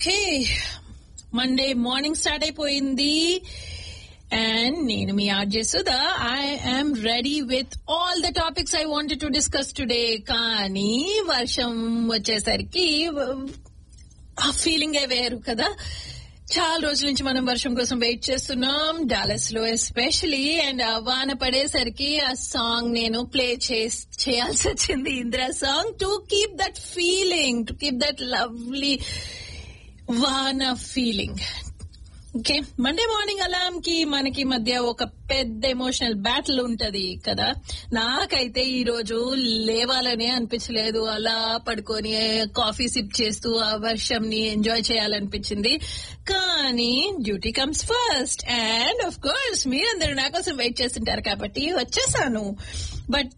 Okay Monday morning start అయిపోయింది and నేను మీ RJ Sudha I am ready with all the topics I wanted to discuss today కానీ వర్షం వచ్చేసరికి ఆ ఫీలింగ్ వేరు కదా చాలా రోజుల నుంచి మనం వర్షం కోసం వెయిట్ చేస్తున్నాం డాలస్ లో ఎస్పెషలీ అండ్ ఆ వాన పడేసరికి ఆ సాంగ్ నేను ప్లే చేయాల్సి వచ్చింది ఇందిరా song to keep that feeling to keep that lovely వాన feeling okay Monday morning alarm కి మనకి మధ్య ఒక పెద్ద ఎమోషనల్ బ్యాటిల్ ఉంటది కదా నాకైతే ఈ రోజు లేవాలనే అనిపించలేదు అలా పడుకొని కాఫీ సిప్ చేస్తూ ఆ వర్షం ని ఎంజాయ్ చేయాలనిపించింది కానీ duty comes first and of course మీరందరూ నా కోసం వెయిట్ చేస్తుంటారు కాబట్టి వచ్చేసాను బట్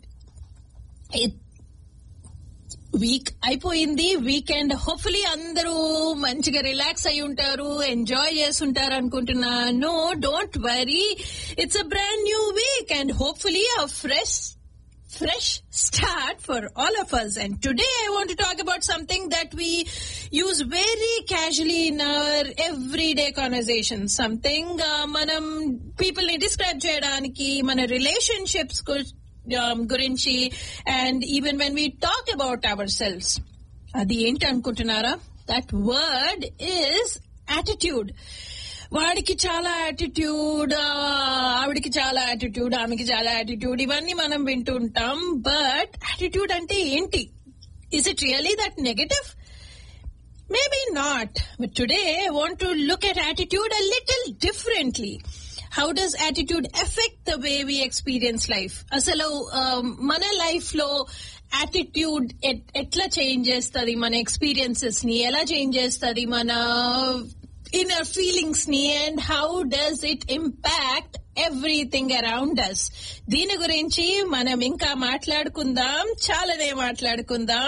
వీక్ అయిపోయింది వీకెండ్ హోప్ఫుల్లీ అందరూ మంచిగా రిలాక్స్ అయి ఉంటారు ఎంజాయ్ చేస్తుంటారు అనుకుంటున్నా no don't worry it's a brand new week and hopefully a fresh fresh start for all of us. And today I want to talk about something that we use very casually in our everyday conversation. Something uh, manam people ni describe cheyadaniki mana relationships um, గురించి and even when we talk about our selves అది ఏంటి అనుకుంటున్నారా that word is attitude వాడికి చాలా attitude ఆవిడికి చాలా attitude ఆమెకి చాలా యాటిట్యూడ్ ఇవన్నీ మనం వింటుంటాం బట్ యాటిట్యూడ్ అంటే ఏంటి is it really that negative maybe not but today I want to look at attitude a little differently how does attitude affect the way we experience life అసలు మన life లో attitude ఎట్లా change చేస్తుంది మన experiences ని ఎలా change చేస్తుంది మన ఇన్నర్ ఫీలింగ్స్ ని and how does it impact everything around us దీని గురించి మనం ఇంకా మాట్లాడుకుందాం చాలానే మాట్లాడుకుందాం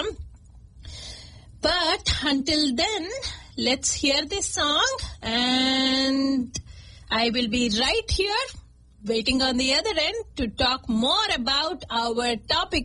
but until then let's hear this song and I will be right here waiting on the other end to talk more about our topic